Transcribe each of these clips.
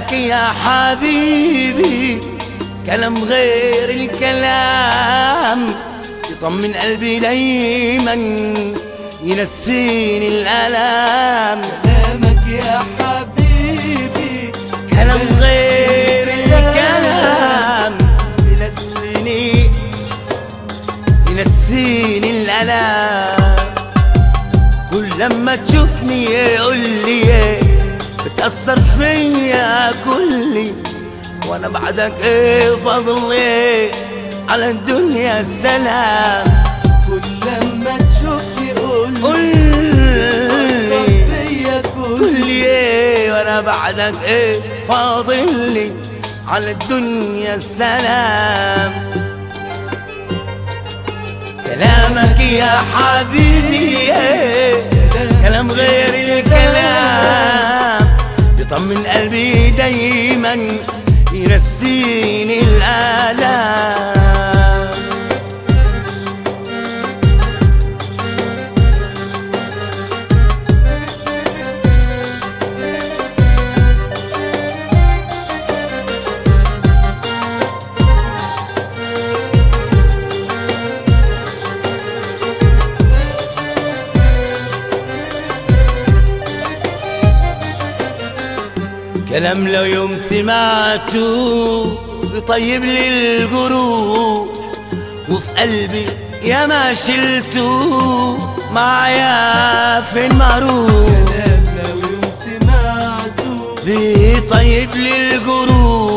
كلامك يا حبيبي كلام غير الكلام يطمن قلبي دايما ينسيني الالام كلامك يا حبيبي كلام غير الكلام ينسيني ينسيني الالام كل لما تشوفني يقول لي بتأثر فيا كلي وانا بعدك ايه فضلي على الدنيا السلام كل لما تشوفني قول قول لي فيا كل كل ايه وانا بعدك ايه فاضل لي على الدنيا السلام كلامك يا حبيبي إيه كلام غير الكلام يطمن قلبي دايما ينسيني الآلام كلام لو يوم سمعته بيطيب لي الجروح وفي قلبي يا ما شلته معايا فين مروح كلام لو يوم سمعته بيطيب لي الجروح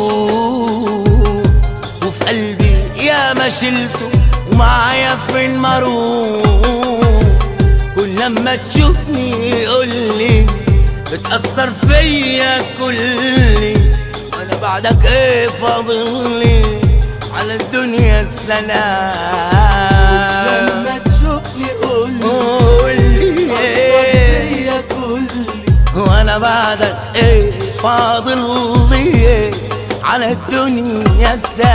وفي قلبي يا ما شلته ومعايا فين مروح كل لما تشوفني يقول لي بتأثر فيا كلي وانا بعدك ايه فاضل لي على الدنيا السلام لما تشوفني قول قول لي إيه فيا كل وانا بعدك ايه فاضل لي على الدنيا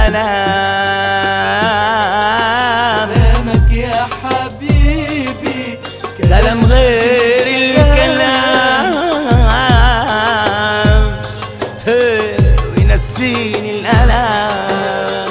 السلام كلامك يا حبيبي كلام غير الكلام إيه، وينسيني الالام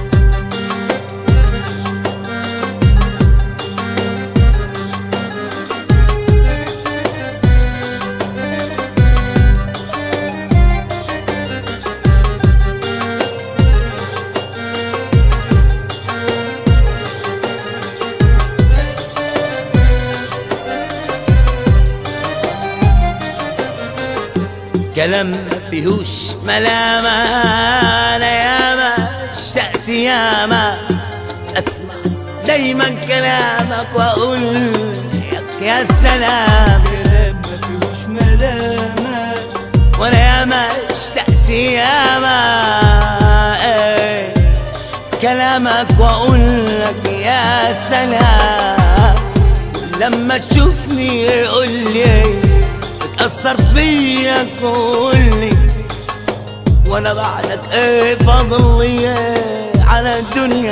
كلام ما فيهوش ملامة أنا ياما اشتقت ياما أسمع دايما كلامك وأقول لك يا سلام كلام ما فيهوش ملامة وأنا ياما اشتقت ياما إيه، كلامك وأقول لك يا سلام لما تشوفني يقول لي بتأثر فيا كلي وانا بعدك ايه فاضل لي على الدنيا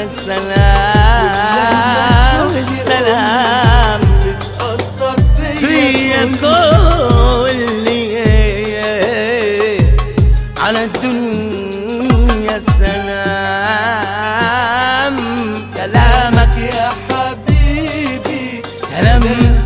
السلام السلام بتأثر فيا كل كلي على الدنيا السلام كلامك يا حبيبي كلام